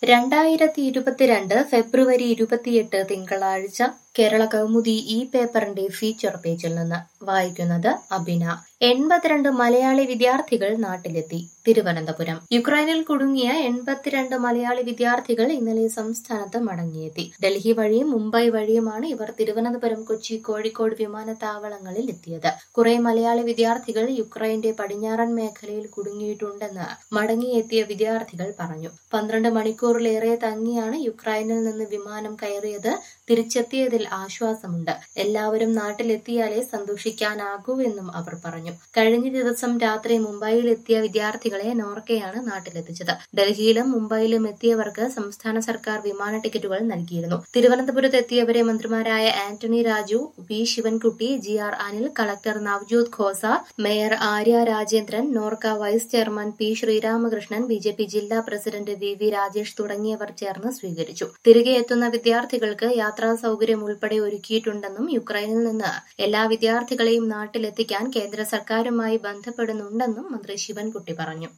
രണ്ടായിരത്തി ഇരുപത്തിരണ്ട് ഫെബ്രുവരി ഇരുപത്തിയെട്ട് തിങ്കളാഴ്ച കേരള കൗമുദി ഈ പേപ്പറിന്റെ ഫീച്ചർ പേജിൽ നിന്ന് വായിക്കുന്നത് അബിന എൺപത്തിരണ്ട് മലയാളി വിദ്യാർത്ഥികൾ നാട്ടിലെത്തി തിരുവനന്തപുരം യുക്രൈനിൽ കുടുങ്ങിയ എൺപത്തിരണ്ട് മലയാളി വിദ്യാർത്ഥികൾ ഇന്നലെ സംസ്ഥാനത്ത് മടങ്ങിയെത്തി ഡൽഹി വഴിയും മുംബൈ വഴിയുമാണ് ഇവർ തിരുവനന്തപുരം കൊച്ചി കോഴിക്കോട് വിമാനത്താവളങ്ങളിൽ എത്തിയത് കുറെ മലയാളി വിദ്യാർത്ഥികൾ യുക്രൈന്റെ പടിഞ്ഞാറൻ മേഖലയിൽ കുടുങ്ങിയിട്ടുണ്ടെന്ന് മടങ്ങിയെത്തിയ വിദ്യാർത്ഥികൾ പറഞ്ഞു പന്ത്രണ്ട് മണിക്കൂറിലേറെ തങ്ങിയാണ് യുക്രൈനിൽ നിന്ന് വിമാനം കയറിയത് തിരിച്ചെത്തിയതിൽ ആശ്വാസമുണ്ട് എല്ലാവരും നാട്ടിലെത്തിയാലേ സന്തോഷിക്കാനാകൂ എന്നും അവർ പറഞ്ഞു കഴിഞ്ഞ ദിവസം രാത്രി മുംബൈയിലെത്തിയ വിദ്യാർത്ഥികളെ നോർക്കയാണ് നാട്ടിലെത്തിച്ചത് ഡൽഹിയിലും മുംബൈയിലും എത്തിയവർക്ക് സംസ്ഥാന സർക്കാർ വിമാന ടിക്കറ്റുകൾ നൽകിയിരുന്നു തിരുവനന്തപുരത്ത് എത്തിയവരെ മന്ത്രിമാരായ Antony Raju V Sivankutty G R Anil collector Navjot Khosa mayor Arya Rajendran NORKA vice chairman P Sreeramakrishnan B J P ജില്ലാ പ്രസിഡന്റ് വി വി രാജേഷ് തുടങ്ങിയവർ ചേർന്ന് സ്വീകരിച്ചു തിരികെ എത്തുന്ന വിദ്യാർത്ഥികൾക്ക് യാത്രാ സൗകര്യം ഉൾപ്പെടെ ഒരുക്കിയിട്ടുണ്ടെന്നും യുക്രൈനിൽ നിന്ന് എല്ലാ വിദ്യാർത്ഥികളെയും നാട്ടിലെത്തിക്കാൻ കേന്ദ്ര സർക്കാരുമായി ബന്ധപ്പെടുന്നുണ്ടെന്നും മന്ത്രി ശിവൻകുട്ടി പറഞ്ഞു